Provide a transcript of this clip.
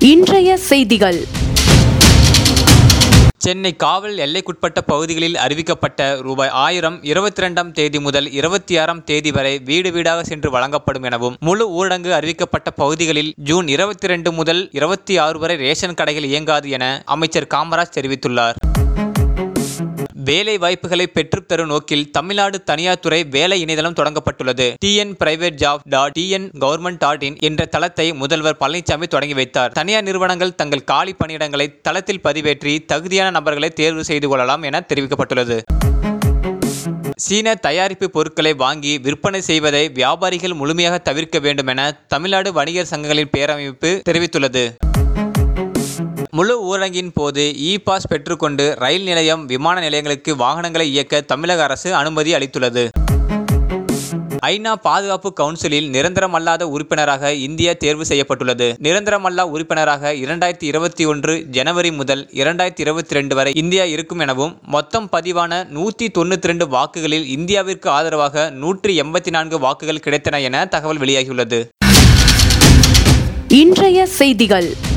இன்றைய செய்திகள் சென்னை காவல் எல்லைக்குட்பட்ட பகுதிகளில் அறிவிக்கப்பட்ட ரூபாய் ஆயிரம் இருபத்தி ரெண்டாம் தேதி முதல் இருபத்தி ஆறாம் தேதி வரை வீடு வீடாக சென்று வழங்கப்படும் எனவும் முழு ஊரடங்கு அறிவிக்கப்பட்ட பகுதிகளில் ஜூன் இருபத்தி ரெண்டு முதல் இருபத்தி ஆறு வரை ரேஷன் கடைகள் இயங்காது என அமைச்சர் காமராஜ் தெரிவித்துள்ளார் வேலை வாய்ப்புகளை பெற்றுத்தரும் நோக்கில் தமிழ்நாடு தனியார் துறை வேலை இணையதளம் தொடங்கப்பட்டுள்ளது TN private job dot TN government dot in என்ற தளத்தை முதல்வர் பழனிசாமி தொடங்கி வைத்தார் தனியார் நிறுவனங்கள் தங்கள் காலி பணியிடங்களை தளத்தில் பதிவேற்றி தகுதியான நபர்களை தேர்வு செய்து கொள்ளலாம் என தெரிவிக்கப்பட்டுள்ளது சீன தயாரிப்பு பொருட்களை வாங்கி விற்பனை செய்வதை வியாபாரிகள் முழுமையாக தவிர்க்க வேண்டும் என தமிழ்நாடு வணிகர் சங்கங்களின் பேரமைப்பு தெரிவித்துள்ளது முழு ஊரடங்கின் போது இ பாஸ் பெற்றுக்கொண்டு ரயில் நிலையம் விமான நிலையங்களுக்கு வாகனங்களை இயக்க தமிழக அரசு அனுமதி அளித்துள்ளது ஐநா பாதுகாப்பு கவுன்சிலில் நிரந்தரமல்லாத உறுப்பினராக இந்தியா தேர்வு செய்யப்பட்டுள்ளது நிரந்தரமல்லா உறுப்பினராக இரண்டாயிரத்தி இருபத்தி ஒன்று ஜனவரி முதல் இரண்டாயிரத்தி இருபத்தி ரெண்டு வரை இந்தியா இருக்கும் எனவும் மொத்தம் பதிவான நூற்றி தொண்ணூற்றி ரெண்டு வாக்குகளில் இந்தியாவிற்கு ஆதரவாக நூற்றி எண்பத்தி நான்கு வாக்குகள் கிடைத்தன என தகவல் வெளியாகியுள்ளது இன்றைய செய்திகள்